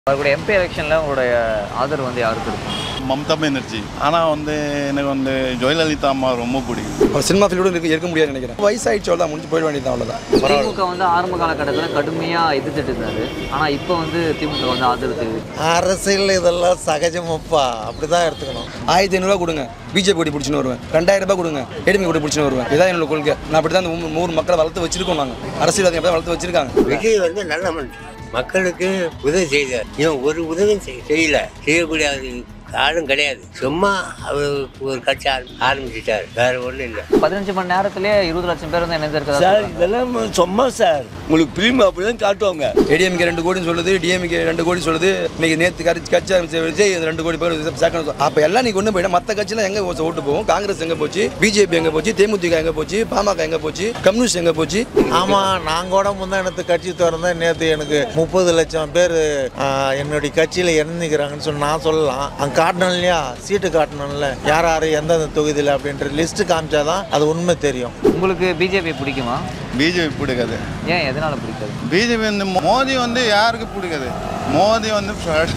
அவருடைய எம்பி எலெக்ஷனில் உங்களுடைய ஆதரவு வந்து யாருக்கு இருக்கும் மம்தா பானர்ஜி ஆனால் வந்து எனக்கு வந்து ஜெயலலிதா அம்மா ரொம்ப பிடிக்கும் அவர் சினிமா ஃபீல்டோட இருக்க இருக்க முடியாதுன்னு நினைக்கிறேன் வயசாயிடுச்சு அவ்வளோ முடிஞ்சு போயிட வேண்டியது அவ்வளோதான் திமுக வந்து ஆரம்ப காலகட்டத்தில் கடுமையாக எதிர்த்துட்டு இருந்தாரு ஆனால் இப்போ வந்து திமுக வந்து ஆதரவு தெரிவித்து அரசியல் இதெல்லாம் சகஜமப்பா அப்படிதான் எடுத்துக்கணும் ஆயிரத்தி ஐநூறுரூவா கொடுங்க பிஜேபி கொடி பிடிச்சின்னு வருவேன் ரெண்டாயிரம் ரூபாய் கொடுங்க ஏடிமி கொடி பிடிச்சின்னு வருவேன் இதான் என்னோட கொள்கை நான் அப்படி தான் இந்த ஊர் ஊர் மக்களை வளர்த்து வச்சிருக்கோம் நாங்கள் அரசியல்வாதிகள் அப்படி தான் வளர்த்து வச்சிருக்காங்க விஜய் வந்து நல்ல மனுஷன் மக்களுக்கு உதவி செய்தார் இவன் ஒரு உதவியும் செய்- செய்யல செய்யக்கூடிய அது ஆளும் கிடையாது சும்மா அவர் ஒரு கட்சி ஆரம்- ஆரம்பிச்சிட்டார் வேற ஒன்றும் இல்லை பதினஞ்சு மணி நேரத்திலே இருபது லட்சம் பேர் வந்து இணைந்திருக்கதா சார் சொல்றாங்க. இதெல்லாம் சும்மா சார் உங்களுக்கு பிரிமி அப்படிதான் காட்டுவாங்க ஏடிஎம்கே ரெண்டு கோடின்னு சொல்லுது டிஎம்கே ரெண்டு கோடி சொல்லுது இன்னைக்கு நேற்று கட்சி கட்சி ஆரம்பிச்ச விஜய் இந்த ரெண்டு கோடி பேர் சேர்க்கணும் அப்போ எல்லாம் நீ கொண்டு போயிட்டா மற்ற கட்சியில் எங்கே ஓட்டு போகும் காங்கிரஸ் எங்கே போச்சு பிஜேபி எங்கே போச்சு தேமுதிக எங்கே போச்சு பாமக எங்கே போச்சு கம்யூனிஸ்ட் எங்கே போச்சு ஆமா நான் கூட முந்தானத்து கட்சி திறந்தேன் நேற்று எனக்கு முப்பது லட்சம் பேர் என்னுடைய கட்சியில் இறந்துக்கிறாங்கன்னு சொல்லி நான் சொல்லலாம் அங்கே காட்டணும் இல்லையா சீட்டு காட்டணும்ல யார் யார் எந்தெந்த தொகுதியில் அப்படின்ற லிஸ்ட் காமிச்சாதான் அது உண்மை தெரியும் உங்களுக்கு பிஜேபி பிடிக்குமா பிஜேபி பிடிக்காது ஏன் எதனால பிடிக்காது பிஜேபி வந்து மோடி வந்து யாருக்கு பிடிக்காது மோடி வந்து fraud.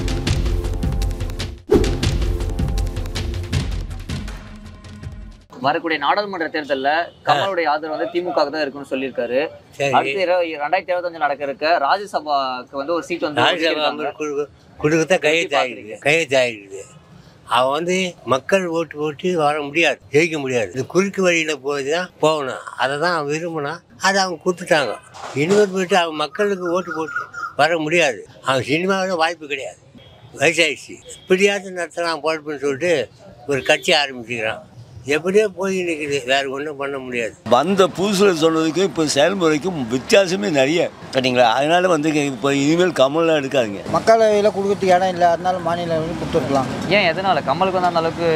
வரக்கூடிய நாடாளுமன்ற தேர்தல்ல கமலுடைய ஆதரவு வந்து திமுக தான் இருக்குன்னு சொல்லியிருக்காரு சரி. அடுத்து இர- ரெண்டாயிரத்தி இருபத்தஞ்சு நடக்க இருக்க ராஜ்யசபாக்கு வந்து ஒரு சீட் வந்து ராஜ்யசபா ஒதுக்கியிருக்காங்க. கொடுக்க கொடுக்கத்தான் கையெழுத்து ஆகிடுது கையெழுத்து ஆகிடுது அவன் வந்து மக்கள் ஓட்டு போட்டு வர முடியாது ஜெயிக்க முடியாது இந்த குறுக்கு வழியில் போய் தான் போகணும் அதை தான் அவன் விரும்பினான் அதை அவங்க கொடுத்துட்டாங்க இனிமேல் போயிட்டு அவன் மக்களுக்கு ஓட்டு போட்டு வர முடியாது அவன் சினிமாவில் வாய்ப்பு கிடையாது வயசாயிடுச்சு இப்படியாவது நடத்தலாம் பொழப்புன்னு சொல்லிட்டு ஒரு கட்சி ஆரம்பிச்சுக்கிறான் எப்படியோ போய் நிற்குது வேறு ஒன்றும் பண்ண முடியாது வந்த புதுசில் சொன்னதுக்கும் இப்போ செயல்முறைக்கும் வித்தியாசமே நிறைய சரிங்களா அதனால வந்து இப்போ இனிமேல் கமல்லாம் எடுக்காதீங்க மக்களவையில் கொடுக்கறதுக்கு இடம் இல்லை அதனால மாநிலங்களுக்கு கொடுத்துருக்கலாம் ஏன் எதனால கமலுக்கு வந்து அந்த அளவுக்கு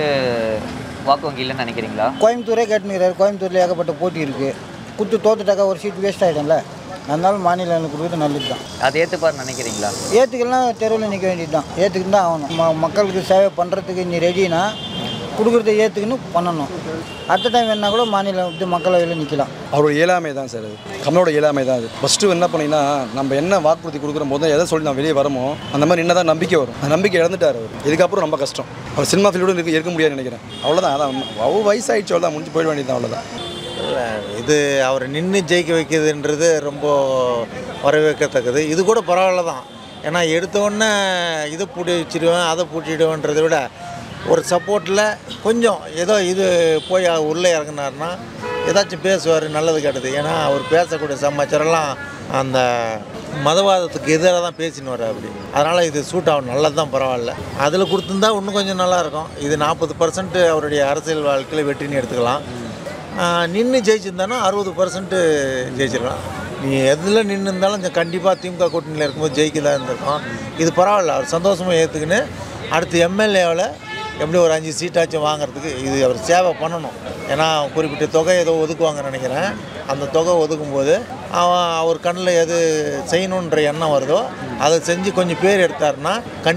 வாக்கு வங்கி இல்லைன்னு நினைக்கிறீங்களா கோயம்புத்தூரே கேட்டுனுக்கிறாரு கோயம்புத்தூரில் ஏகப்பட்ட போட்டி இருக்குது கொடுத்து தோத்துட்டாக்கா ஒரு சீட் வேஸ்ட் ஆகிடும்ல அதனால மாநிலங்களுக்கு கொடுக்குறது நல்லது தான் அதை ஏற்றுப்பாருன்னு நினைக்கிறீங்களா ஏற்றுக்கலாம் தெருவில் நிற்க வேண்டியது தான் ஏற்றுக்கிட்டு தான் ஆகணும் ம மக்களுக்கு சேவை பண்ணுறதுக்கு நீ ரெடினா கொடுக்குறத ஏற்றுக்குன்னு பண்ணணும் அடுத்த டைம் வேணா கூட மாநிலம் இது மக்களவையில் நிற்கலாம் அவரோட இயலாமை தான் சார் அது கமலோட இயலாமை தான் அது ஃபஸ்ட்டு என்ன பண்ணீங்கன்னா நம்ம என்ன வாக்குறுதி கொடுக்குற போது தான் எதை சொல்லி நான் வெளியே வரமோ அந்த மாதிரி என்ன தான் நம்பிக்கை வரும் அந்த நம்பிக்கை இழந்துட்டார் அவர் இதுக்கப்புறம் ரொம்ப கஷ்டம் அவர் சினிமா ஃபீல்டோட இருக்க இருக்க முடியாதுன்னு நினைக்கிறேன் அவ்வளோதான் அதான் அவ வயசாயிடுச்சு அவ்வளோதான் முடிஞ்சு போயிட வேண்டியது அவ்வளோதான் இல்ல, இது அவர் நின்று ஜெயிக்க வைக்கிறதுன்றது ரொம்ப வரவேற்கத்தக்கது இது கூட பரவாயில்ல தான் ஏன்னா எடுத்த உடனே இதை பூட்டி வச்சிடுவேன் அதை பூட்டிடுவேன்றதை விட ஒரு சப்போர்ட்டில் கொஞ்சம் ஏதோ இது போய் உள்ளே இறங்குனாருன்னா ஏதாச்சும் பேசுவார் நல்லது கெட்டது ஏன்னா அவர் பேசக்கூடிய சமாச்சாரம்லாம் அந்த மதவாதத்துக்கு எதிராக தான் பேசின்னு வர்றாரு அப்படி அதனால் இது சூட் ஆகும் நல்லது தான் பரவாயில்ல அதில் கொடுத்துருந்தா இன்னும் கொஞ்சம் நல்லாயிருக்கும் இது நாற்பது பர்சன்ட் அவருடைய அரசியல் வாழ்க்கையில் வெற்றின்னு எடுத்துக்கலாம் நின்று ஜெயிச்சிருந்தானா அறுபது பர்சன்ட் ஜெயிச்சிருக்கலாம் நீ எதில் நின்று இருந்தாலும் கண்டிப்பாக திமுக கூட்டணியில் இருக்கும்போது ஜெயிக்க தான் இருந்திருக்கும் இது பரவாயில்ல அவர் சந்தோஷமாக ஏற்றுக்கின்னு அடுத்து எம்எல்ஏவில் எப்படி ஒரு அஞ்சு சீட்டாச்சும் வாங்குறதுக்கு இது அவர் சேவை பண்ணணும் ஏன்னா குறிப்பிட்ட தொகை ஏதோ ஒதுக்குவாங்கன்னு நினைக்கிறேன் அந்த தொகை ஒதுக்கும்போது அவன் அவர் கண்ணில் எது செய்யணுன்ற எண்ணம் வருதோ அதை செஞ்சு கொஞ்சம் பேர் எடுத்தாருன்னா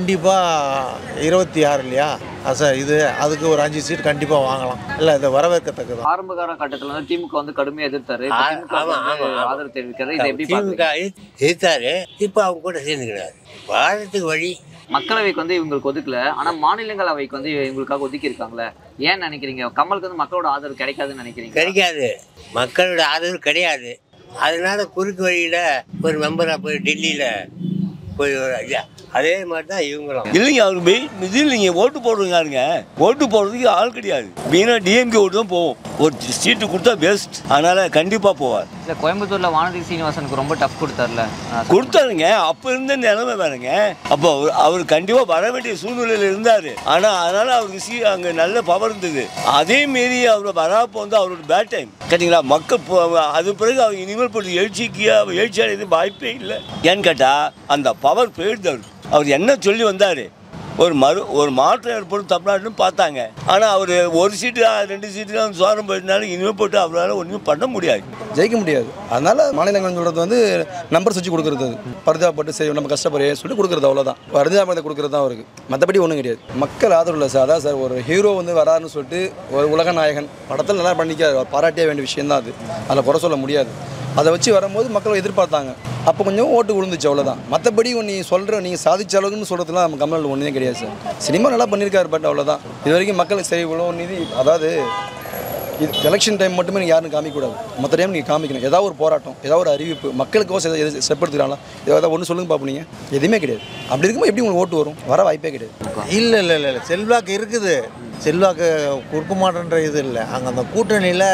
கண்டிப்பாக இருபத்தி ஆறு இல்லையா அ, சார் இது அதுக்கு ஒரு அஞ்சு சீட் கண்டிப்பாக வாங்கலாம் இல்லை இது வரவேற்கத்தக்கது ஆரம்ப காலகட்டத்தில் வந்து திமுக வந்து கடுமையாக எதிர்த்தாரு இப்ப ஆ- திமுக ஆமா, வந்து ஆமா, ஆமா. ஆதரவு தெரிவிக்கிறது இதை எப்படி திமுக பார்க்குறீங்க எதிர்த்தாரு இப்போ அவங்க கூட சேர்ந்துக்கிறாரு வாழறதுக்கு வழி மக்களவைக்கு வந்து இவங்களுக்கு ஒதுக்கல ஆனா மாநிலங்களவைக்கு வந்து இவங்களுக்காக ஒதுக்கி இருக்காங்களே ஏன் நினைக்கிறீங்க கமலுக்கு வந்து மக்களோட ஆதரவு கிடைக்காதுன்னு நினைக்கிறீங்க கிடைக்காது மக்களோட ஆதரவு கிடையாது அதனால குறுக்கு வழியில் ஒரு மெம்பராக போய் டெல்லியில் போய் ஒரு ஐயா அதே மாதிரி தான் இவங்களும் இல்லைங்க அவர் மெயின் இதில் நீங்கள் ஓட்டு போடுறீங்க யாருங்க ஓட்டு போடுறதுக்கு ஆள் கிடையாது மெயினாக டிஎம்கே ஓட்டு தான் போவோம் ஒரு சீட்டு கொடுத்தா வேஸ்ட் அதனால் கண்டிப்பாக போவார் இல்ல கோயம்புத்தூர்ல வானதி சீனிவாசனுக்கு ரொம்ப டஃப் கொடுத்தாருல ஆஹ் கொடுத்தாருங்க அப்போ இருந்த நிலைமை வேறங்க அப்போ அவர் அவர் கண்டிப்பாக வர வேண்டிய சூழ்நிலையில் இருந்தார் ஆனால் அதனால் அவருக்கு சீ அங்கே நல்ல பவர் இருந்தது அதே மீறி அவர் வராப்போ வந்து அவரோட பேட் டைம் கேட்டிங்களா மக்கள் போ- அது பிறகு அவங்க இனிமேல் போட்டு எழுச்சிக்கு எழுச்சி அடையது வாய்ப்பே இல்லை ஏன்னு கேட்டால் அந்த பவர் போயிடுது அவர் அவர் என்ன சொல்லி வந்தார் ஒரு மறு ஒரு மாற்றம் ஏற்படும் தமிழ்நாட்டுன்னு பார்த்தாங்க ஆனால் அவர் ஒரு சீட்டு ரெண்டு சீட்டு தான் சோரம் போயிருந்தாலும் இனிமேல் போட்டு அவரால் ஒன்றுமே பண்ண முடியாது ஜெயிக்க முடியாது அதனால மாநிலங்கள் சொல்கிறது வந்து நம்பர்ஸ் வச்சு கொடுக்குறது அது பரிதாபப்பட்டு சரி நம்ம கஷ்டப்படுறே சொல்லி கொடுக்குறது அவ்வளோதான் பரிதாபத்தை கொடுக்குறது தான் அவருக்கு மற்றபடி ஒன்றும் கிடையாது மக்கள் ஆதரவு இல்லை சார் அதான் சார் ஒரு ஹீரோ வந்து வராருன்னு சொல்லிட்டு ஒரு உலக நாயகன் படத்தில் நல்லா பண்ணிக்காரு அவர் பாராட்டிய வேண்டிய விஷயம் தான் அது அதில் குறை சொல்ல முடியாது அதை வச்சு வரும்போது மக்கள் எதிர்பார்த்தாங்க அப்போ கொஞ்சம் ஓட்டு விழுந்துச்சு அவ்வளோதான் மற்றபடி நீ சொல்கிற நீங்கள் சாதிச்ச அளவுக்குன்னு சொல்கிறதுலாம் நம்ம கமல் ஒன்றுமே கிடையாது சார் சினிமா நல்லா பண்ணியிருக்காரு பட் அவ்வளோதான் இது வரைக்கும் மக்களுக்கு சரி இவ்வளோ நிதி அதாவது இது எலெக்ஷன் டைம் மட்டுமே நீங்கள் யாரும் காமிக்கக்கூடாது மற்ற டைம் நீங்கள் காமிக்கணும் ஏதாவது ஒரு போராட்டம் ஏதாவது ஒரு அறிவிப்பு மக்களுக்கோசம் எது ஸ்டெப் எடுத்துக்கிறாங்களா ஏதாவது ஒன்று சொல்லுங்க பார்ப்போம் நீங்கள் எதுவுமே கிடையாது அப்படி இருக்கும்போது எப்படி உங்களுக்கு ஓட்டு வரும் வர வாய்ப்பே கிடையாது இல்லை இல்லை இல்லை இல்லை செல்வாக்கு இருக்குது செல்வாக்கு கொடுக்க மாட்டேன்ற இது இல்லை அங்கே அந்த கூட்டணியில்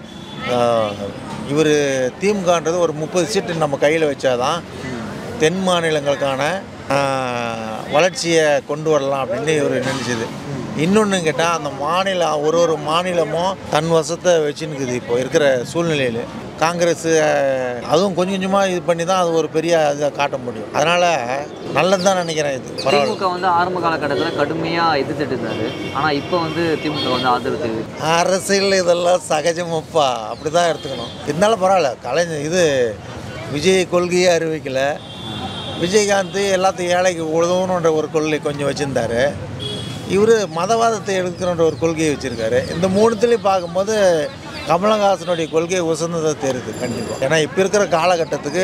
இவர் திமுகன்றது ஒரு முப்பது சீட்டு நம்ம கையில் வச்சாதான் தென் மாநிலங்களுக்கான ஆஹ், வளர்ச்சியை கொண்டு வரலாம் அப்படின்னு இவர் நினச்சிது இன்னொன்று கேட்டால் அந்த மாநிலம் ஒரு ஒரு மாநிலமும் தன் வசத்தை வச்சுன்னுக்குது இப்போ இருக்கிற சூழ்நிலையில் காங்கிரஸ் அஹ், அதுவும் கொஞ்சம் கொஞ்சமாக இது பண்ணி தான் அது ஒரு பெரிய இதை காட்ட முடியும் அதனால் நல்லது தான் நினைக்கிறேன் இது பரவாயில்ல திமுக வந்து ஆரம்ப காலகட்டத்தில் கடுமையாக எதிர்த்துட்டு இருந்தாரு ஆனால் இப்போ வந்து திமுக வந்து ஆதரவு தெரிவித்து அரசியல் இதெல்லாம் சகஜமப்பா அப்படி தான் எடுத்துக்கணும் இருந்தாலும் பரவாயில்ல கலைஞர் இது விஜய் கொள்கையை அறிவிக்கல விஜயகாந்த் எல்லாத்தையும் ஏழைக்கு உதவணுன்ற ஒரு கொள்கை கொஞ்சம் வச்சுருந்தாரு இவர் மதவாதத்தை எடுக்கணுன்ற ஒரு கொள்கையை வச்சுருக்காரு இந்த மூணுத்துலேயும் பார்க்கும்போது கமலஹாசனுடைய கொள்கை உசந்ததை தெரியுது கண்டிப்பாக ஏன்னா இப்போ இருக்கிற காலகட்டத்துக்கு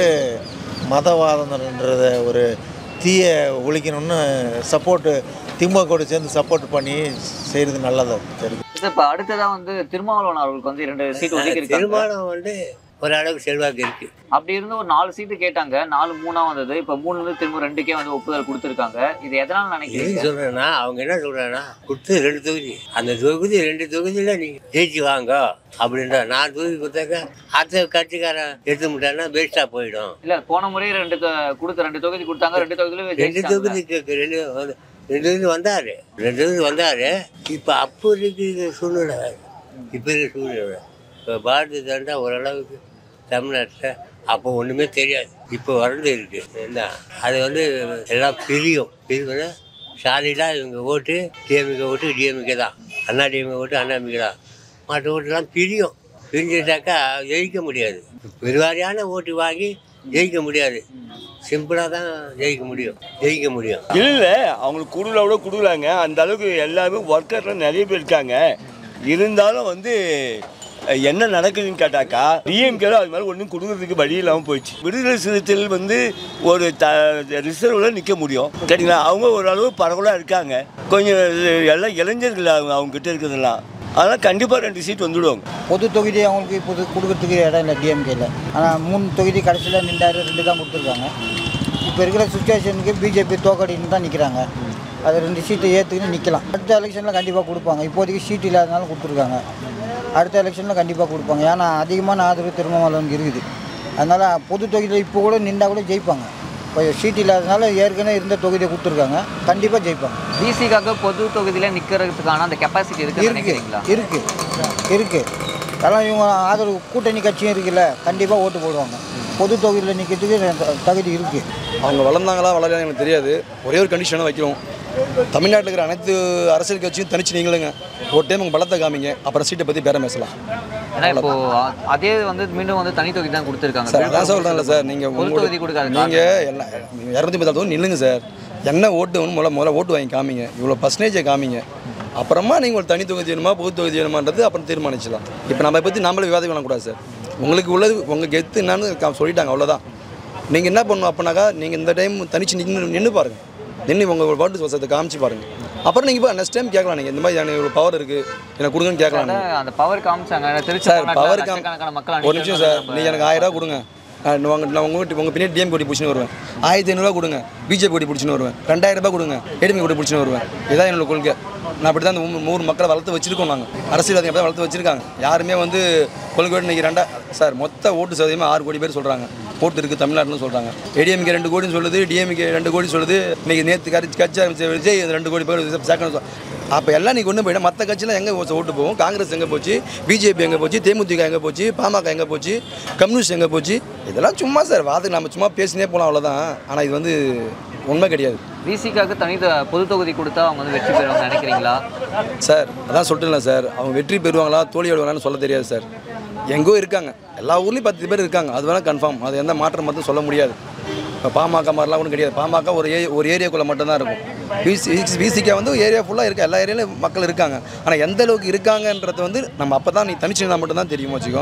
மதவாதம்ன்றத ஒரு தீய ஒழிக்கணும்னு சப்போர்ட்டு திமுக கூட சேர்ந்து சப்போர்ட் பண்ணி செய்கிறது நல்லதாக தெரியுது சார் இப்போ அடுத்ததாக வந்து திருமாவளவன் அவர்களுக்கு வந்து இரண்டு சீட் ஒதுக்கி இருக்காங்க திருமணம் வந்து ஓரளவுக்கு செல்வாக்கு இருக்கு அப்படி இருந்து ஒரு நாலு சீட்டு கேட்டாங்க நாலு மூணா வந்தது இப்போ மூணுல இருந்து திரும்ப ரெண்டுக்கே வந்து ஒப்புதல் கொடுத்துருக்காங்க இது எதனால எதுக்கு நினைக்கிறீங்க சொல்றேன்னா அவங்க என்ன சொல்றாங்கன்னா கொடுத்து ரெண்டு தொகுதி அந்த தொகுதி ரெண்டு தொகுதியில நீங்க ஜெயிச்சு வாங்க அப்படின்ற நான் தொகுதி கொடுத்தாக்க அடுத்த கட்சிக்காரன் எடுத்து முட்டான்னா வேஸ்டா போயிடும் இல்ல போன முறை ரெண்டு தொ- கொடுத்த ரெண்டு தொகுதி கொடுத்தாங்க ரெண்டு தொகுதியிலும் ரெண்டு ஜெயிச்சிட்டாங்க. தொகுதிக்கு ரெண்டு வந்து- ரெண்டு தொகுதி வந்தாரு ரெண்டு தொகுதி வந்தாரு இப்போ அப்போ இருக்கிற சூழ்நிலை இப்போ இருக்கிற சூழ்நிலை இப்போ பாரதிய ஜனதா ஓரளவுக்கு தமிழ்நாட்டில் அப்போ ஒன்றுமே தெரியாது இப்போ வறண்டு இருக்கு என்ன அது வந்து எல்லாம் பிரியும் பிரிவுனா சாலிடாக இவங்க ஓட்டு டிஎம்கே ஓட்டு டிஎம்கே தான் அண்ணா டிஎம்கே ஓட்டு அண்ணாமிகே தான் மற்ற ஓட்டுலாம் பிரியும் பிரிஞ்சுட்டாக்கா ஜெயிக்க முடியாது பெருவாரியான ஓட்டு வாங்கி ஜெயிக்க முடியாது சிம்பிளாக தான் ஜெயிக்க முடியும் ஜெயிக்க முடியும் இல்லை அவங்களுக்கு குடுல விட கொடுக்குறாங்க அந்த அளவுக்கு எல்லாமே ஒர்க்கர்லாம் நிறைய பேர் இருக்காங்க இருந்தாலும் வந்து அஹ், என்ன நடக்குதுன்னு கேட்டாக்கா டிஎம்கேல அது மாதிரி ஒன்றும் கொடுக்கறதுக்கு வழி இல்லாமல் போயிடுச்சு விடுதலை சிறுத்தைகள் வந்து ஒரு த ரிசர்வில் நிற்க முடியும் சரிங்களா அவங்க ஓரளவு பரவலாக இருக்காங்க கொஞ்சம் எல்லாம் இளைஞர்கள் அவங்க அவங்க கிட்ட இருக்கிறதெல்லாம் அதனால் கண்டிப்பாக ரெண்டு சீட் வந்துடுவாங்க பொது தொகுதி அவங்களுக்கு இப்போது கொடுக்கறதுக்கு இடம் இல்லை டிஎம்கேல ஆனால் மூணு தொகுதி கடைசியில் நின்றாரு ரெண்டு தான் கொடுத்துருக்காங்க இப்போ இருக்கிற சுச்சுவேஷனுக்கு பிஜேபி தோக்கடின்னு தான் நிற்கிறாங்க அது ரெண்டு சீட்டை ஏற்றுக்கின்னு நிற்கலாம் அடுத்த எலெக்ஷனில் கண்டிப்பாக கொடுப்பாங்க இப்போதைக்கு சீட் இல்லாதனால கொடுத்துருக்காங்க அடுத்த எலெக்ஷனில் கண்டிப்பாக கொடுப்பாங்க ஏன்னா அதிகமான ஆதரவு திருமாவளவனுக்கு இருக்குது அதனால் பொது தொகுதியில் இப்போ கூட நின்றா கூட ஜெயிப்பாங்க இப்போ சீட் இல்லாதனால ஏற்கனவே இருந்த தொகுதியை கொடுத்துருக்காங்க கண்டிப்பாக ஜெயிப்பாங்க பிசிக்காக பொது தொகுதியில நிக்கிறதுக்கான அந்த கெப்பாசிட்டி இருக்குன்னு இருக்கு நினைக்கிறீங்களா இருக்கு இருக்கு அதெல்லாம் இவங்க ஆதரவு கூட்டணி கட்சியும் இருக்குல்ல கண்டிப்பாக ஓட்டு போடுவாங்க பொது தொகுதியில் நிற்கிறதுக்கு தகுதி இருக்கு அவங்க வளர்ந்தாங்களா வளரலாம் எனக்கு தெரியாது ஒரே ஒரு கண்டிஷனாக வைக்கிறோம் தமிழ்நாட்டில் இருக்கிற அனைத்து அரசியல் கட்சியும் தனிச்சு நீங்களுங்க ஒரு டைம் உங்கள் பலத்தை காமிங்க அப்புறம் சீட்டை பற்றி பேரம் பேசலாம் ஏன்னா இப்போ அ- அதே வந்து மீண்டும் வந்து தனி தொகுதி தான் கொடுத்துருக்காங்க சார் அதான் சொல்கிறேன்ல சார் நீங்கள் பொது தொகுதி கொடுக்காது நீங்கள் எல்லாம் இரநூத்தி பத்தாறு தொகுதி நில்லுங்க சார் என்ன ஓட்டு வேணும் முதல்ல முதல்ல ஓட்டு வாங்கி காமிங்க இவ்வளோ பர்சன்டேஜை காமிங்க அப்புறமா நீங்கள் ஒரு தனி தொகுதி வேணுமா பொது தொகுதி வேணுமான்றது அப்புறம் தீர்மானிச்சலாம் இப்போ நம்ம பற்றி நம்மளே விவாதம் பண்ணக்கூடாது சார் உங்களுக்கு உள்ளது உங்கள் கெத்து என்னன்னு க- சொல்லிட்டாங்க அவ்வளோதான் நீங்கள் என்ன பண்ணணும் அப்படின்னாக்கா நீங்கள் இந்த டைம் தனிச்சு நின்று நின்று பாருங்கள் நின்று உங்கள் ஓட்டு வசத்தை காமிச்சு பாருங்கள் அப்புறம் நீங்கள் இப்போ நெக்ஸ்ட் டைம் கேட்கலாம் நீங்கள் இந்த மாதிரி எனக்கு இவ்வளோ பவர் இருக்குது எனக்கு கொடுங்கன்னு கேட்கலாம் நீங்க. அந்த பவர் காமிச்சாங்க திருச்சி சார் மாநாட்டுல பவர் லட்சக்கணக்கான மக்கள் ஒரு நிமிஷம் சார் நீங்கள் எனக்கு ஆயிரம் ரூபா கொடுங்க நான் உங்க நான் உங்கள் வீட்டு உங்கள் பின்னாடி டிஎம் கொடி பிடிச்சின்னு வருவேன் ஆயிரத்தி ஐநூறுரூவா கொடுங்க பிஜேபி கொடி பிடிச்சின்னு வருவேன் ரெண்டாயிரம் ரூபாய் கொடுங்க ஏடிஎம் கொடி பிடிச்சின்னு வருவேன் இதான் என்னோட கொள்கை நான் அப்படி தான் இந்த ஊர் ஊர் மக்களை வளர்த்து வச்சிருக்கோம் நாங்கள் அரசியல்வாதிகள் அப்படி தான் வளர்த்து வச்சிருக்காங்க யாருமே வந்து கொள்கை இன்னைக்கு ரெண்டா சார் மொத்த ஓட்டு சதவீதமாக ஆறு கோடி பேர் சொல்கிறாங்க ஓட்டு இருக்குது தமிழ்நாட்டில் சொல்கிறாங்க ஏடிஎம்கே ரெண்டு கோடின்னு சொல்லுது டிஎம்கே ரெண்டு கோடி சொல்லுது இன்னைக்கு நேற்று கட்சி கட்சி ஆரம்பிச்ச விஜய் ரெண்டு கோடி பேர் சேர்க்கணும் அப்போ எல்லாம் நீ கொண்டு போயிட்டா மற்ற கட்சியில் எங்கே ஓட்டு போகும் காங்கிரஸ் எங்கே போச்சு பிஜேபி எங்கே போச்சு தேமுதிக எங்கே போச்சு பாமக எங்கே போச்சு கம்யூனிஸ்ட் எங்கே போச்சு இதெல்லாம் சும்மா சார் வாதுக்கு நம்ம சும்மா பேசினே போகலாம் அவ்வளோதான் ஆனால் இது வந்து உண்மை கிடையாது பிசிக்காக தனி தொ- பொது தொகுதி கொடுத்தா அவங்க வந்து வெற்றி பெறுவாங்க நினைக்கிறீங்களா சார் அதான் சொல்லிட்டுல சார் அவங்க வெற்றி பெறுவாங்களா தோல்வி அடைவாங்களான்னு சொல்ல தெரியாது சார் எங்கோ இருக்காங்க எல்லா ஊர்லேயும் பத்து பேர் இருக்காங்க அது வேணால் கன்ஃபார்ம் அது எந்த மாற்றம் மட்டும் சொல்ல முடியாது இப்போ பாமக மாதிரிலாம் ஒன்றும் கிடையாது பாமக ஒரு ஏ ஒரு ஏரியாக்குள்ளே மட்டும்தான் இருக்கும் பிசி பிசிகே வந்து ஏரியா ஃபுல்லாக இருக்க எல்லா ஏரியாலையும் மக்கள் இருக்காங்க ஆனால் எந்த அளவுக்கு இருக்காங்கன்றது வந்து நம்ம அப்போ தான் நீ தனிச்சுனா மட்டும்தான் தெரியும் வச்சுக்கோ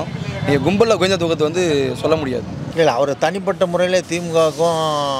நீங்கள் கும்பலில் குறைந்த தூக்கத்தை வந்து சொல்ல முடியாது இல்லை அவர் தனிப்பட்ட முறையில் திமுகவுக்கும்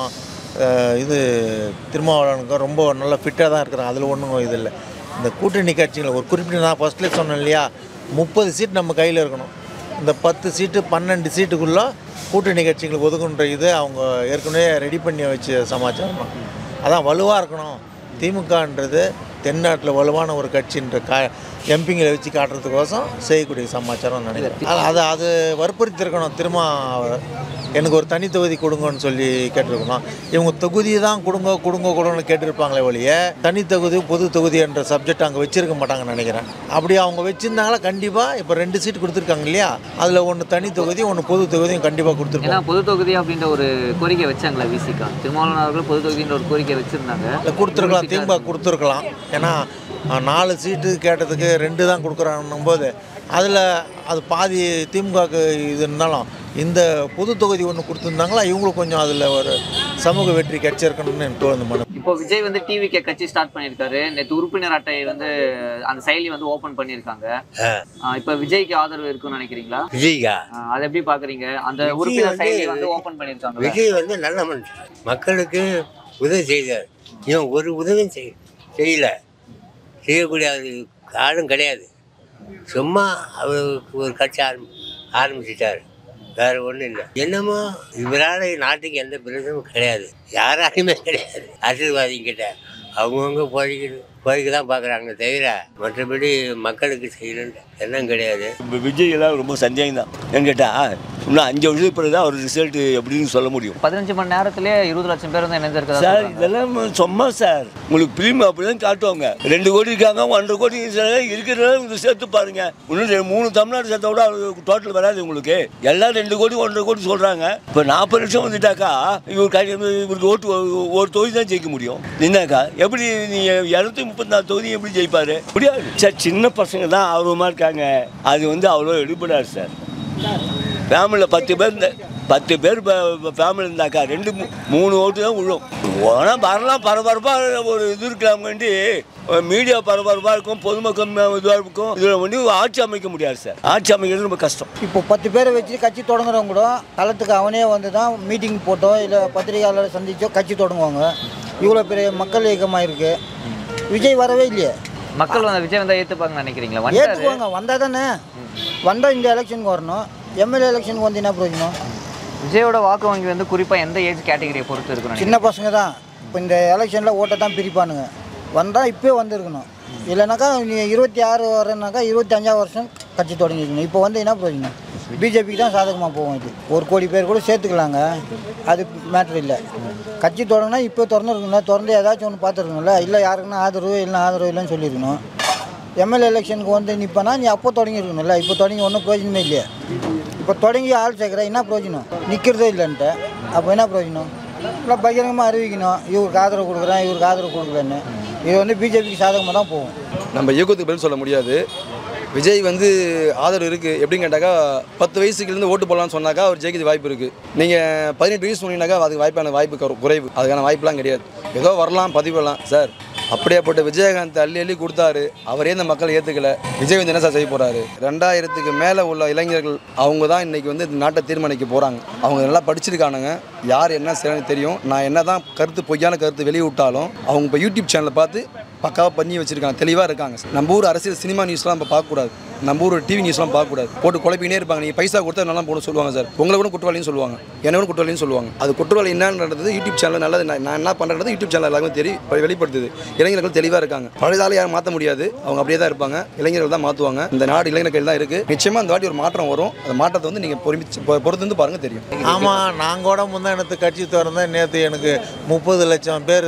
அஹ், இது திருமாவளவனுக்கும் ரொம்ப நல்லா ஃபிட்டாக தான் இருக்கிறாங்க அதில் ஒன்றும் இது இல்லை இந்த கூட்டணி கட்சிகள் ஒரு குறிப்பிட்ட நான் ஃபஸ்ட்லேயே சொன்னேன் இல்லையா முப்பது சீட் நம்ம கையில் இருக்கணும் இந்த பத்து சீட்டு பன்னெண்டு சீட்டுக்குள்ளே கூட்டணி கட்சிகளுக்கு ஒதுக்குன்ற இது அவங்க ஏற்கனவே ரெடி பண்ணி வச்ச சமாச்சாரம் தான் அதான் வலுவாக இருக்கணும் திமுகன்றது தென்னாட்டில் வலுவான ஒரு கட்சின்ற கா எம்பிங்களை வச்சு காட்டுறதுக்கோசம் செய்யக்கூடிய சமாச்சாரம் நினைக்கிறேன் அது- அது அது வற்புறுத்திருக்கணும் திரும்ப அவர் எனக்கு ஒரு தனி தொகுதி கொடுங்கன்னு சொல்லி கேட்டிருக்கணும் இவங்க தொகுதி தான் கொடுங்க கொடுங்க கொடுங்கன்னு கேட்டிருப்பாங்களே ஒழிய தனி தொகுதி பொது தொகுதி என்ற சப்ஜெக்ட் அங்கே வச்சிருக்க மாட்டாங்கன்னு நினைக்கிறேன் அப்படி அவங்க வச்சிருந்தாங்களா கண்டிப்பாக இப்போ ரெண்டு சீட் கொடுத்துருக்காங்க இல்லையா அதில் ஒன்று தனி தொகுதி ஒன்று பொது தொகுதியும் கண்டிப்பாக ஏன்னா கொடுத்துருப்பாங்க பொது தொகுதி அப்படின்ற ஒரு கோரிக்கை வச்சாங்களே விசிகா திருமாவளவன் அவர்கள் பொது தொகுதின்ற ஒரு கோரிக்கை வச்சிருந்தாங்க இல்லை கொடுத்துருக்கலாம் திமுக கொடுத்துருக்கலாம் ஏன்னா அஹ், நாலு சீட்டு கேட்டதுக்கு ரெண்டு தான் கொடுக்குறான்னும் போது அதில் அது பாதி திமுகவுக்கு இது இருந்தாலும் இந்த பொது தொகுதி ஒன்று கொடுத்துருந்தாங்களா இவங்களுக்கு கொஞ்சம் அதில் ஒரு சமூக வெற்றி கிடைச்சிருக்கணும்னு எனக்கு தோணுது மனு இப்போ விஜய் வந்து டிவி கே கட்சி ஸ்டார்ட் பண்ணியிருக்காரு நேற்று உறுப்பினர் அட்டை வந்து அந்த செயலி வந்து ஓபன் பண்ணியிருக்காங்க ஆஹ் இப்போ விஜய்க்கு ஆதரவு இருக்குன்னு நினைக்கிறீங்களா விஜய்கா ஆஹ் அதை எப்படி பாக்குறீங்க அந்த விஜய் உறுப்பினர் வந்து- செயலி வந்து ஓபன் பண்ணியிருக்காங்க விஜய் வந்து நல்ல மனுஷன் மக்களுக்கு உதவி செய்தார் இவன் ஒரு உதவியும் செய் செய்யல செய்யக்கூடிய அது ஆளும் கிடையாது சும்மா அவருக்கு ஒரு கட்சி ஆரம்பி ஆரம்பிச்சிட்டார் வேற ஒன்றும் இல்லை என்னமோ இவரால் நாட்டுக்கு எந்த பிரச்சனையும் கிடையாது யாராலையுமே கிடையாது அரசியல்வாதிங்கிட்ட அவங்கவுங்க போய்க்கு போய்க்கு தான் பார்க்குறாங்க தவிர மற்றபடி மக்களுக்கு செய்யணும்னு எண்ணம் கிடையாது இப்போ விஜய் எல்லாம் ரொம்ப சந்தேகம் தான் ஏன்னு கேட்டால் இன்னும் அஞ்சு வருஷத்துக்கு பிறகு தான் அவர் ரிசல்ட் எப்படின்னு சொல்ல முடியும் பதினஞ்சு மணி நேரத்திலே இருபது லட்சம் பேர் வந்து இணைஞ்சிருக்கதா சார் சொல்றாங்க. இதெல்லாம் சும்மா சார் உங்களுக்கு பிலிம் அப்படி தான் காட்டுவாங்க ரெண்டு கோடி இருக்காங்க ஒன்றரை கோடி இருக்கிறத இது சேர்த்து பாருங்க இன்னும் ரெ- மூணு தமிழ்நாடு சேர்த்த விட டோட்டல் வராது உங்களுக்கு எல்லாம் ரெண்டு கோடி ஒன்றரை கோடி சொல்கிறாங்க இப்போ நாற்பது லட்சம் வந்துட்டாக்கா இவர் கை- இவருக்கு ஓட்டு ஒரு- ஒரு தொகுதி தான் ஜெயிக்க முடியும் என்னக்கா எப்படி நீங்கள் இரநூத்தி முப்பத்தி நாலு தொகுதி எப்படி ஜெயிப்பார் முடியாது சார் சின்ன பசங்க தான் ஆர்வமாக இருக்காங்க அது வந்து அவ்வளோ எடுபடாது சார் ஃபேமிலியில் பத்து பேர் இந்த பத்து பேர் ஃபேமிலி இருந்தாக்கா ரெண்டு மூ- மூணு ஓட்டு தான் விழும் ஆனால் வரலாம் பரபரப்பாக ஒரு இது இருக்கலாமண்டி மீடியா பரபரப்பாக இருக்கும் பொதுமக்கள் இதுவாக இருக்கும் இதில் வந்து ஆட்சி அமைக்க முடியாது சார் ஆட்சி அமைக்கிறது ரொம்ப கஷ்டம் இப்போ பத்து பேரை வச்சு கட்சி தொடங்குறவங்க கூட களத்துக்கு அவனே வந்து தான் மீட்டிங் போட்டோ இல்லை பத்திரிகையாளரை சந்திச்சோ கட்சி தொடங்குவாங்க இவ்வளோ பெரிய மக்கள் இயக்கமாக இருக்கு விஜய் வரவே இல்லையே மக்கள் வந்து விஜய் வந்தா ஏத்துப்பாங்கன்னு நினைக்கிறீங்களா வந்துட்டாரு. ஏற்றுக்குவாங்க வந்தால் தானே வந்தால் இந்த எலெக்ஷனுக்கு வரணும் எம்எல்ஏ எலெக்ஷனுக்கு வந்து என்ன பிரயோஜனம் விஜயோட வாக்கு வங்கி வந்து குறிப்பா எந்த ஏஜ் கேட்டகரியை பொறுத்து இருக்கணும் சின்ன பசங்க தான் இப்போ இந்த எலெக்ஷனில் ஓட்டை தான் பிரிப்பானுங்க வந்தால் இப்போயே வந்திருக்கணும் இல்லைனாக்கா நீ இருபத்தி ஆறு வரேனாக்கா இருபத்தி அஞ்சாவது வருஷம் கட்சி தொடங்கிக்கணும் இப்போ வந்து என்ன பிரயோஜனம் பிஜேபிக்கு தான் சாதகமாக போகும் இது ஒரு கோடி பேர் கூட சேர்த்துக்கலாங்க அது மேட்ரு இல்லை கட்சி தொடங்கினா இப்போ திறந்துருக்கணும்ல திறந்து ஏதாச்சும் ஒன்று பார்த்துருக்கணும்ல இல்லை யாருக்குன்னா ஆதரவு இல்லை ஆதரவு இல்லைன்னு சொல்லியிருக்கணும் எம்எல்ஏ எலெக்ஷனுக்கு வந்து நிற்பனா நீ அப்போ தொடங்கியிருக்கணும்ல இப்போ தொடங்கி ஒன்றும் பிரயோஜனமே இல்லையே இப்போ தொடங்கி ஆள் சேர்க்குற என்ன பிரயோஜனம் நிற்கிறதே இல்லைன்ட்டு அப்போ என்ன பிரயோஜனம் இல்லை பகிரங்கமாக அறிவிக்கணும் இவருக்கு ஆதரவு கொடுக்குறேன் இவருக்கு ஆதரவு கொடுக்குறேன்னு இது வந்து பிஜேபிக்கு சாதகமாக தான் போகும் நம்ம யூகத்துக்கு பதில் சொல்ல முடியாது விஜய் வந்து ஆதரவு இருக்குது எப்படின்னு கேட்டாக்கா பத்து வயசுக்குலேருந்து ஓட்டு போடலாம்னு சொன்னாக்கா அவர் ஜெயிக்கிறது வாய்ப்பு இருக்குது நீங்கள் பதினெட்டு வயசு சொன்னீங்கன்னாக்கா அதுக்கு வாய்ப்பான வாய்ப்பு குறை- குறைவு அதுக்கான வாய்ப்புலாம் கிடையாது ஏதோ வரலாம் பதிவு பண்ணலாம் சார் அப்படியேப்பட்ட விஜயகாந்த் அள்ளி அள்ளி கொடுத்தாரு அவரே இந்த மக்கள் ஏற்றுக்கல விஜய் வந்து என்ன சார் செய்ய போகிறாரு ரெண்டாயிரத்துக்கு மேலே உள்ள இளைஞர்கள் அவங்க தான் இன்றைக்கி வந்து இந்த நாட்டை தீர்மானிக்க போகிறாங்க அவங்க நல்லா படிச்சிருக்கானுங்க யார் என்ன செய்யணும்னு தெரியும் நான் என்ன தான் கருத்து பொய்யான கருத்து வெளியே விட்டாலும் அவங்க இப்போ யூடியூப் சேனலை பார்த்து பக்காவாக பண்ணி வச்சிருக்காங்க தெளிவாக இருக்காங்க நம்ம ஊர் அரசியல் சினிமா நியூஸ்லாம் நம்ம பார்க்கக்கூடாது நம்ம ஊர் டிவி நியூஸ்லாம் பார்க்கக்கூடாது போட்டு குழப்பினே இருப்பாங்க நீங்கள் பைசா கொடுத்தா நல்லா போட சொல்லுவாங்க சார் உங்களை கூட குற்றவாளின்னு சொல்லுவாங்க என்ன கூட குற்றவாளின்னு சொல்லுவாங்க அது குற்றவாளி என்னன்றது யூடியூப் சேனல் நல்லது நான் நான் என்ன பண்ணுறது யூடியூப் சேனல் எல்லாருக்கும் தெரியும் இப்ப வெளிப்படுத்துது இளைஞர்கள் தெளிவாக இருக்காங்க பழையதால யாரும் மாற்ற முடியாது அவங்க அப்படியே தான் இருப்பாங்க இளைஞர்கள் தான் மாற்றுவாங்க இந்த நாடு இளைஞர் கையில் தான் இருக்குது நிச்சயமாக அந்த வாட்டி ஒரு மாற்றம் வரும் அந்த மாற்றத்தை வந்து நீங்கள் பொறுமிச்சு பொ- பொறுத்து வந்து பாருங்க தெரியும் ஆமாம் நான் கூட முந்தானத்து கட்சி திறந்தேன் நேற்று எனக்கு முப்பது லட்சம் பேர்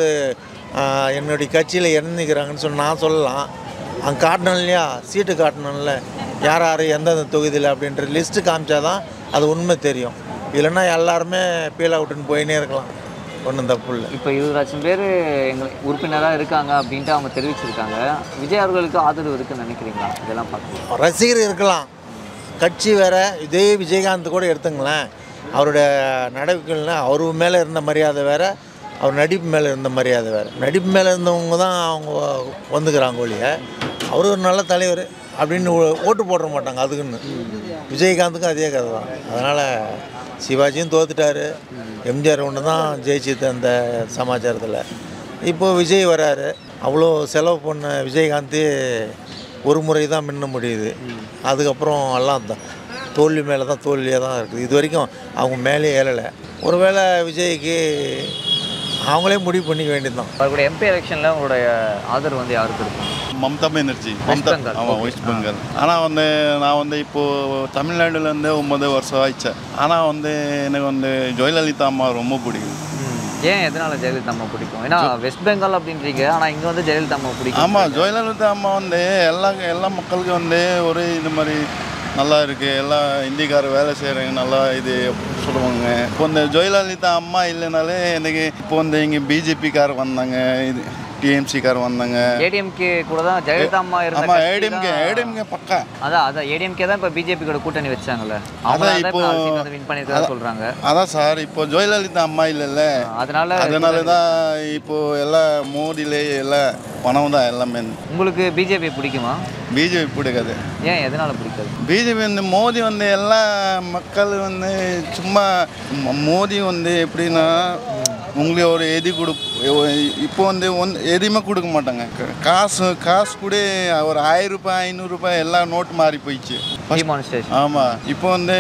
என்னுடைய கட்சியில் இறந்துக்கிறாங்கன்னு சொல்லி நான் சொல்லலாம் அங்கே காட்டணும் இல்லையா சீட்டு காட்டணும்ல யார் யார் எந்தெந்த தொகுதியில் அப்படின்ற லிஸ்ட்டு காமிச்சா தான் அது உண்மை தெரியும் இல்லைன்னா எல்லாருமே பீல் அவுட்டுன்னு போயினே இருக்கலாம் ஒன்றும் தப்பு இல்லை இப்போ இருபது லட்சம் பேர் எங்கள் உறுப்பினராக இருக்காங்க அப்படின்ட்டு அவங்க தெரிவிச்சிருக்காங்க விஜய் அவர்களுக்கு ஆதரவு இருக்குன்னு நினைக்கிறீங்களா இதெல்லாம் பார்த்து ரசிகர் இருக்கலாம் கட்சி வேற இதே விஜயகாந்த் கூட எடுத்துங்களேன் அவரோட நடவடிக்கைகள்லாம் அவர் மேலே இருந்த மரியாதை வேற அவர் நடிப்பு மேலே இருந்த மரியாதை வேறு நடிப்பு மேலே இருந்தவங்க தான் அவங்க வந்துக்கிறாங்க ஒழிய அவர் ஒரு நல்ல தலைவர் அப்படின்னு ஓ- ஓட்டு போட மாட்டாங்க அதுக்குன்னு விஜயகாந்துக்கும் அதே கதை தான் அதனால் சிவாஜியும் தோத்துட்டாரு எம்ஜிஆர் ஒன்று தான் ஜெயிச்சது அந்த சமாச்சாரத்தில் இப்போ விஜய் வராரு அவ்வளோ செலவு பண்ண விஜயகாந்த் ஒரு முறை தான் மின்ன முடியுது அதுக்கப்புறம் எல்லாம் தான் தோல்வி மேலே தான் தோல்வியாக தான் இருக்குது இது வரைக்கும் அவங்க மேலே ஏறலை ஒருவேளை விஜய்க்கு அவங்களே முடிவு பண்ணிக்க வேண்டியது அவர்களுடைய எம்பி எலெக்ஷனில் உங்களுடைய ஆதரவு வந்து யாருக்கு இருக்கும் மம்தா பானர்ஜி மம்தா பெங்கால், ஆமாம் okay. வெஸ்ட் பெங்கால் ஆனால் வந்து நான் வந்து இப்போது தமிழ்நாடுலேருந்து ஒன்பது வருஷம் ஆயிடுச்சு ஆனால் வந்து எனக்கு வந்து ஜெயலலிதா அம்மா ரொம்ப பிடிக்கும் ஏன் எதனால ஜெயலலிதா அம்மா பிடிக்கும் ஏன்னா வெஸ்ட் பெங்கால் அப்படின்றீங்க ஆனால் இங்கே வந்து ஜெயலலிதா அம்மா பிடிக்கும் ஆமாம் ஜெயலலிதா அம்மா வந்து எல்லா எல்லா மக்களுக்கும் வந்து ஒரு இது மாதிரி நல்லா இருக்குது எல்லாம் இந்திக்கார வேலை செய்கிறாங்க நல்லா இது சொல்லுவாங்க இப்போ இந்த ஜெயலலிதா அம்மா இல்லைனாலே எனக்கு இப்போ வந்து இங்கே பிஜேபிக்கார் வந்தாங்க இது டிஎம்சிக்கார் வந்தாங்க ஏடிஎம்கே கூட தான் ஜெயலலிதா அம்மா இருந்த ஆமாம் கட்சி ஏடிஎம்கே தான்- ஏடிஎம்கே பக்கா அதான் அதான் ஏடிஎம்கே தான் இப்போ பிஜேபி கூட கூட்டணி வச்சாங்கல்ல அவங்க அதான் தான் இப்போ இப்போ- சீட் வந்து வின் பண்ணியிருக்கதா சொல்கிறாங்க அதான் சார் இப்போ ஜெயலலிதா அம்மா இல்லைல்ல அதனால அதனால தான் இப்போ எல்லாம் மோடியிலே எல்லாம் பணம் தான் எல்லாமே உங்களுக்கு பிஜேபி பிடிக்குமா பிஜேபி பிடிக்காது ஏன் எதனால பிடிக்காது பிஜேபி வந்து மோடி வந்து எல்லா மக்கள் வந்து சும்மா ம- மோடி வந்து எப்படின்னா உங்களுக்கு ஒரு எதி கொடு இப்போ வந்து ஒன் எதையுமே கொடுக்க மாட்டாங்க க- காசு காசு கூட ஒரு ஆயிரம் ரூபாய் ஐநூறுரூபாய் எல்லாம் நோட்டு மாறி போயிடுச்சு டிமான்ஸ்ட்ரேஷன் ஆமாம் இப்போ வந்து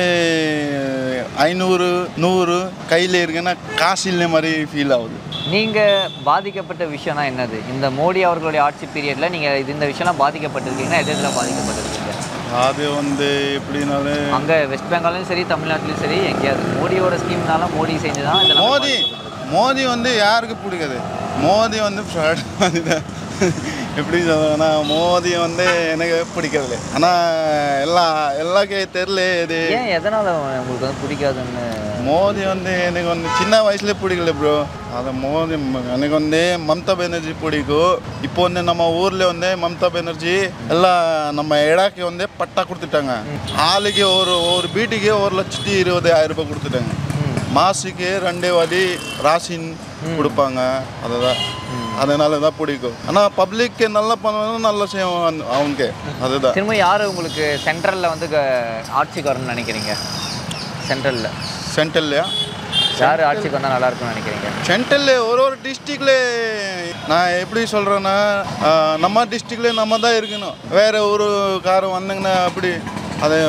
ஐநூறு நூறு கையில் இருக்குன்னா காசு இல்லை மாதிரி ஃபீல் ஆகுது நீங்கள் பாதிக்கப்பட்ட விஷயம்னா என்னது இந்த மோடி அவர்களுடைய ஆட்சி பீரியடில் நீங்கள் இது இந்த விஷயம்லாம் பாதிக்கப்பட்டிருக்கீங்கன்னா எது எதில் பாதிக்கப்பட்டிருக்கீங்க அது வந்து எப்படினாலும் அங்கே வெஸ்ட் பெங்கால்லையும் சரி தமிழ்நாட்டிலையும் சரி எங்கேயாவது மோடியோட ஸ்கீம்னால மோடி செஞ்சு தான் இதெல்லாம் மோடி மோடி வந்து யாருக்கு பிடிக்காது மோடி வந்து fraud மாதிரி தான் எப்படி சொல்றதுன்னா மோடி வந்து எனக்கு பிடிக்கிறது ஆனால் எல்லா எல்லாருக்கே தெரில இது ஏன் எதனால் உங்களுக்கு வந்து பிடிக்காதுன்னு மோடி வந்து எனக்கு வந்து சின்ன வயசுல பிடிக்கல ப்ரோ அது மோடி ம- எனக்கு வந்து மம்தா பானர்ஜி பிடிக்கும் இப்போ வந்து நம்ம ஊரில் வந்து மம்தா பானர்ஜி எல்லாம் நம்ம இடாக்கு வந்து பட்டா கொடுத்துட்டாங்க ஆளுக்கு ஒரு ஒரு வீட்டுக்கு ஒரு லட்சத்தி இருபதாயிரம் ரூபாய் கொடுத்துட்டாங்க மாசுக்கு ரெண்டே வாடி ராசின் கொடுப்பாங்க அதுதான் அதனால தான் பிடிக்கும் ஆனால் பப்ளிக்கு நல்லா பண்ணணும் நல்லா செய்வாங்க அவங்க அதுதான் திரும்ப யார் உங்களுக்கு சென்ட்ரலில் வந்து க- ஆட்சிக்கு வரணும்னு நினைக்கிறீங்க சென்ட்ரலில் சென்ட்ரல்லையா யார் ஆட்சிக்கு வந்தால் நல்லா இருக்கும்னு நினைக்கிறீங்க சென்ட்ரலில் ஒரு ஒரு டிஸ்ட்ரிக்ட்ல நான் எப்படி சொல்கிறேன்னா நம்ம டிஸ்ட்ரிக்ட்ல நம்ம தான் இருக்கணும் வேறு ஒரு கார் வந்தாங்கன்னா அப்படி அது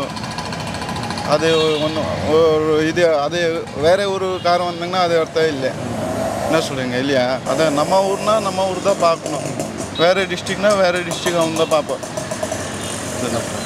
அது ஒன்றும் ஒரு இது அது வேற ஒரு கார் வந்தாங்கன்னா அது அர்த்தம் இல்லை என்ன சொல்லுங்க இல்லையா அதை நம்ம ஊர்னா நம்ம ஊர் தான் பார்க்கணும் வேறு டிஸ்ட்ரிக்னா வேறு டிஸ்ட்ரிக் அவங்க தான் பார்ப்போம் இதுதான்